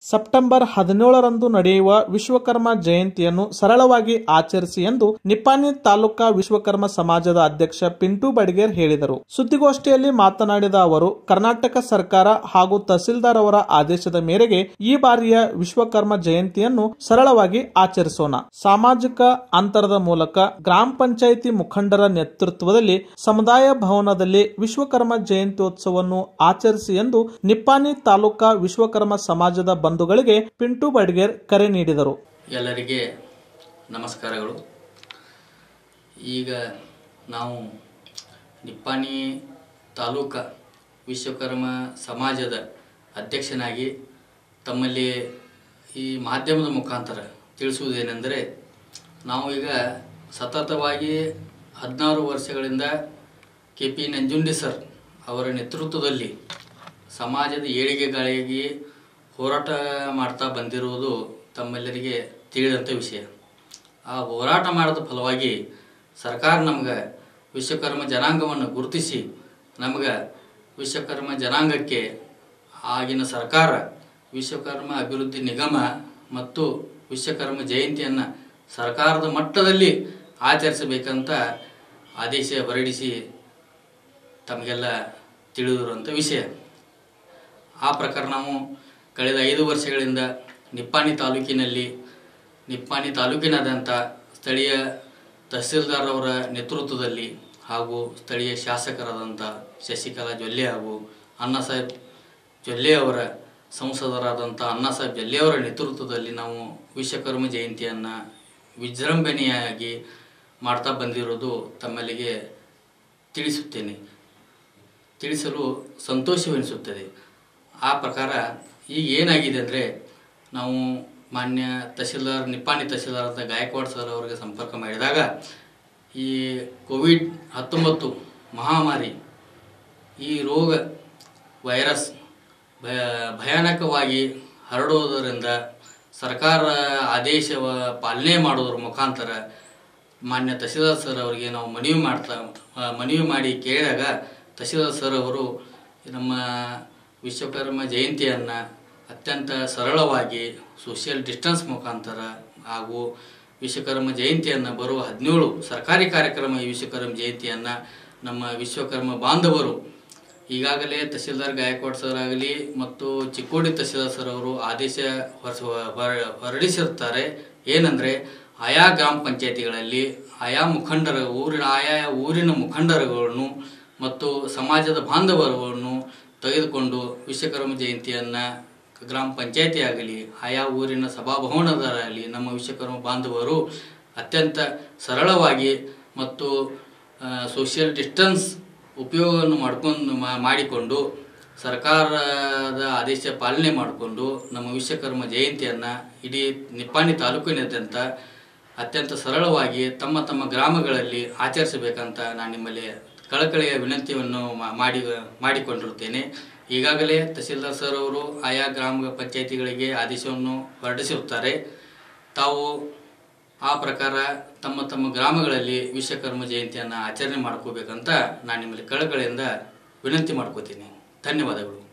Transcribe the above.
September ಹದಿನೇಳರಂದು ನಡೆಯುವ ವಿಶ್ವಕರ್ಮ ಜಯಂತಿಯನ್ನು ಸರಳವಾಗಿ ಆಚರಿಸಿ ಎಂದು ನಿಪ್ಪಾಣಿ ತಾಲೂಕಾ ವಿಶ್ವಕರ್ಮ ಸಮಾಜದ ಅಧ್ಯಕ್ಷ ಪಿಂಟು ಬಡಿಗೇರ್ ಹೇಳಿದರು ಸುದ್ದಿಗೋಷ್ಠಿಯಲ್ಲಿ ಮಾತನಾಡಿದ ಅವರು ಕರ್ನಾಟಕ ಸರ್ಕಾರ ಹಾಗೂ ತಹಸೀಲ್ದಾರ್ ಅವರ ಆದೇಶದ ಮೇರೆಗೆ ಈ ಬಾರಿಯ ವಿಶ್ವಕರ್ಮ ಜಯಂತಿಯನ್ನು ಸರಳವಾಗಿ ಆಚರಿಸೋಣ ಸಾಮಾಜಿಕ ಅಂತರದ ಮೂಲಕ ಗ್ರಾಮ ಪಂಚಾಯಿತಿ ಮುಖಂಡರ ನೇತೃತ್ವದಲ್ಲಿ ಸಮುದಾಯ ಭವನದಲ್ಲಿ ವಿಶ್ವಕರ್ಮ ಜಯಂತ್ಯೋತ್ಸವವನ್ನು ಆಚರಿಸಿ ಎಂದು ನಿಪ್ಪಾಣಿ ತಾಲೂಕಾ ವಿಶ್ವಕರ್ಮ ಸಮಾಜದ ಬಂಧುಗಳಿಗೆ ಪಿಂಟು ಬಡ್ಗೇರ್ ಕರೆ ನೀಡಿದರು ಎಲ್ಲರಿಗೆ ನಮಸ್ಕಾರಗಳು ಈಗ ನಾವು ನಿಪ್ಪಾಣಿ ತಾಲೂಕ ವಿಶ್ವಕರ್ಮ ಸಮಾಜದ ಅಧ್ಯಕ್ಷನಾಗಿ ತಮ್ಮಲ್ಲಿ ಈ ಮಾಧ್ಯಮದ ಮುಖಾಂತರ ತಿಳಿಸುವುದೇನೆಂದರೆ ನಾವು ಈಗ ಸತತವಾಗಿ ಹದಿನಾರು ವರ್ಷಗಳಿಂದ ಕೆ ಪಿ ನಂಜುಂಡಿ ಸರ್ ಅವರ ನೇತೃತ್ವದಲ್ಲಿ ಸಮಾಜದ ಏಳಿಗೆಗಾಗಿ ಹೋರಾಟ ಮಾಡ್ತಾ ಬಂದಿರುವುದು ತಮ್ಮೆಲ್ಲರಿಗೆ ತಿಳಿದಂಥ ವಿಷಯ ಆ ಹೋರಾಟ ಮಾಡಿದ ಫಲವಾಗಿ ಸರ್ಕಾರ ನಮ್ಗೆ ವಿಶ್ವಕರ್ಮ ಜನಾಂಗವನ್ನು ಗುರುತಿಸಿ ನಮ್ಗೆ ವಿಶ್ವಕರ್ಮ ಜನಾಂಗಕ್ಕೆ ಆಗಿನ ಸರ್ಕಾರ ವಿಶ್ವಕರ್ಮ ಅಭಿವೃದ್ಧಿ ನಿಗಮ ಮತ್ತು ವಿಶ್ವಕರ್ಮ ಜಯಂತಿಯನ್ನು ಸರ್ಕಾರದ ಮಟ್ಟದಲ್ಲಿ ಆಚರಿಸಬೇಕಂತ ಆದೇಶ ಹೊರಡಿಸಿ ತಮಗೆಲ್ಲ ತಿಳಿದಿರುವಂಥ ವಿಷಯ ಆ ಪ್ರಕಾರ ನಾವು ಕಳೆದ ಐದು ವರ್ಷಗಳಿಂದ ನಿಪ್ಪಾಣಿ ತಾಲೂಕಿನಲ್ಲಿ ನಿಪ್ಪಾಣಿ ತಾಲೂಕಿನಾದ್ಯಂತ ಸ್ಥಳೀಯ ತಹಸೀಲ್ದಾರ್ ಅವರ ನೇತೃತ್ವದಲ್ಲಿ ಹಾಗೂ ಸ್ಥಳೀಯ ಶಾಸಕರಾದಂಥ ಶಶಿಕಲಾ ಜೊಲ್ಲೆ ಹಾಗೂ ಅಣ್ಣಾಸಾಹೇಬ್ ಜೊಲ್ಲೆ ಅವರ ಸಂಸದರಾದಂಥ ಅಣ್ಣಾಸಾಹೇಬ್ ಜೊಲ್ಲೆ ಅವರ ನೇತೃತ್ವದಲ್ಲಿ ನಾವು ವಿಶ್ವಕರ್ಮ ಜಯಂತಿಯನ್ನು ವಿಜೃಂಭಣೆಯಾಗಿ ಮಾಡ್ತಾ ಬಂದಿರೋದು ತಮ್ಮಲ್ಲಿಗೆ ತಿಳಿಸುತ್ತೇನೆ ತಿಳಿಸಲು ಸಂತೋಷವೆನಿಸುತ್ತದೆ ಆ ಪ್ರಕಾರ ಈಗ ಏನಾಗಿದೆ ಅಂದರೆ ನಾವು ಮಾನ್ಯ ತಹಸೀಲ್ದಾರ್ ನಿಪ್ಪಾಣಿ ತಹಸೀಲ್ದಾರ್ ಅಂತ ಗಾಯಕ್ವಾಡ್ ಸರ್ ಅವರಿಗೆ ಸಂಪರ್ಕ ಮಾಡಿದಾಗ ಈ ಕೋವಿಡ್ ಹತ್ತೊಂಬತ್ತು ಮಹಾಮಾರಿ ಈ ರೋಗ ವೈರಸ್ ಭಯ ಭಯಾನಕವಾಗಿ ಹರಡುವುದರಿಂದ ಸರ್ಕಾರ ಆದೇಶ ಪಾಲನೆ ಮಾಡೋದ್ರ ಮುಖಾಂತರ ಮಾನ್ಯ ತಹಸೀಲ್ದಾರ್ ಸರ್ ಅವರಿಗೆ ನಾವು ಮನವಿ ಮಾಡ್ತಾ ಆ, ಮನವಿ ಮಾಡಿ ಕೇಳಿದಾಗ ತಹಸೀಲ್ದಾರ್ ಸರ್ ಅವರು ನಮ್ಮ ವಿಶ್ವಕರ್ಮ ಜಯಂತಿಯನ್ನು ಅತ್ಯಂತ ಸರಳವಾಗಿ ಸೋಷಿಯಲ್ ಡಿಸ್ಟೆನ್ಸ್ ಮುಖಾಂತರ ಹಾಗೂ ವಿಶ್ವಕರ್ಮ ಜಯಂತಿಯನ್ನು ಬರುವ ಹದಿನೇಳು ಸರ್ಕಾರಿ ಕಾರ್ಯಕ್ರಮ ಈ ವಿಶ್ವಕರ್ಮ ಜಯಂತಿಯನ್ನು ನಮ್ಮ ವಿಶ್ವಕರ್ಮ ಬಾಂಧವರು ಈಗಾಗಲೇ ತಹಸೀಲ್ದಾರ್ ಗಾಯಕ್ವಾಡ್ ಸರ್ ಆಗಲಿ ಮತ್ತು ಚಿಕ್ಕೋಡಿ ತಹಸೀಲ್ದಾರ್ ಸರ್ ಅವರು ಆದೇಶ ಹೊರಸ ಹೊರ- ಹೊರಡಿಸಿರ್ತಾರೆ ಏನಂದರೆ ಆಯಾ ಗ್ರಾಮ ಪಂಚಾಯತಿಗಳಲ್ಲಿ ಆಯಾ ಮುಖಂಡರ ಊರಿನ ಆಯಾ ಊರಿನ ಮುಖಂಡರುಗಳನ್ನು ಮತ್ತು ಸಮಾಜದ ಬಾಂಧವರುಗಳನ್ನು ತೆಗೆದುಕೊಂಡು ವಿಶ್ವಕರ್ಮ ಜಯಂತಿಯನ್ನು ಗ್ರಾಮ ಪಂಚಾಯತಿ ಆಗಲಿ ಆಯಾ ಊರಿನ ಸಭಾಭವನದರಾಗಲಿ ನಮ್ಮ ವಿಶ್ವಕರ್ಮ ಬಾಂಧವರು ಅತ್ಯಂತ ಸರಳವಾಗಿ ಮತ್ತು ಸೋಷಿಯಲ್ ಡಿಸ್ಟೆನ್ಸ್ ಉಪಯೋಗವನ್ನು ಮಾಡ್ಕೊಂಡು ಮಾ- ಮಾಡಿಕೊಂಡು ಸರ್ಕಾರದ ಆದೇಶ ಪಾಲನೆ ಮಾಡಿಕೊಂಡು ನಮ್ಮ ವಿಶ್ವಕರ್ಮ ಜಯಂತಿಯನ್ನು ಇಡೀ ನಿಪ್ಪಾಣಿ ತಾಲೂಕಿನಾದ್ಯಂತ ಅತ್ಯಂತ ಸರಳವಾಗಿ ತಮ್ಮ ತಮ್ಮ ಗ್ರಾಮಗಳಲ್ಲಿ ಆಚರಿಸಬೇಕಂತ ನಾನು ನಿಮ್ಮಲ್ಲಿ ಕಳಕಳಿಯ ವಿನಂತಿಯನ್ನು ಮಾ- ಮಾಡಿ ಮಾಡಿಕೊಂಡಿರುತ್ತೇನೆ ಈಗಾಗಲೇ ತಹಸೀಲ್ದಾರ್ ಸರ್ ಅವರು ಆಯಾ ಗ್ರಾಮ ಪಂಚಾಯಿತಿಗಳಿಗೆ ಆದೇಶವನ್ನು ಹೊರಡಿಸಿರುತ್ತಾರೆ ತಾವು ಆ ಪ್ರಕಾರ ತಮ್ಮ ತಮ್ಮ ಗ್ರಾಮಗಳಲ್ಲಿ ವಿಶ್ವಕರ್ಮ ಜಯಂತಿಯನ್ನು ಆಚರಣೆ ಮಾಡ್ಕೋಬೇಕಂತ ನಾನು ನಿಮ್ಮಲ್ಲಿ ಕಳಕಳಿಯಿಂದ ವಿನಂತಿ ಮಾಡ್ಕೋತೀನಿ ಧನ್ಯವಾದಗಳು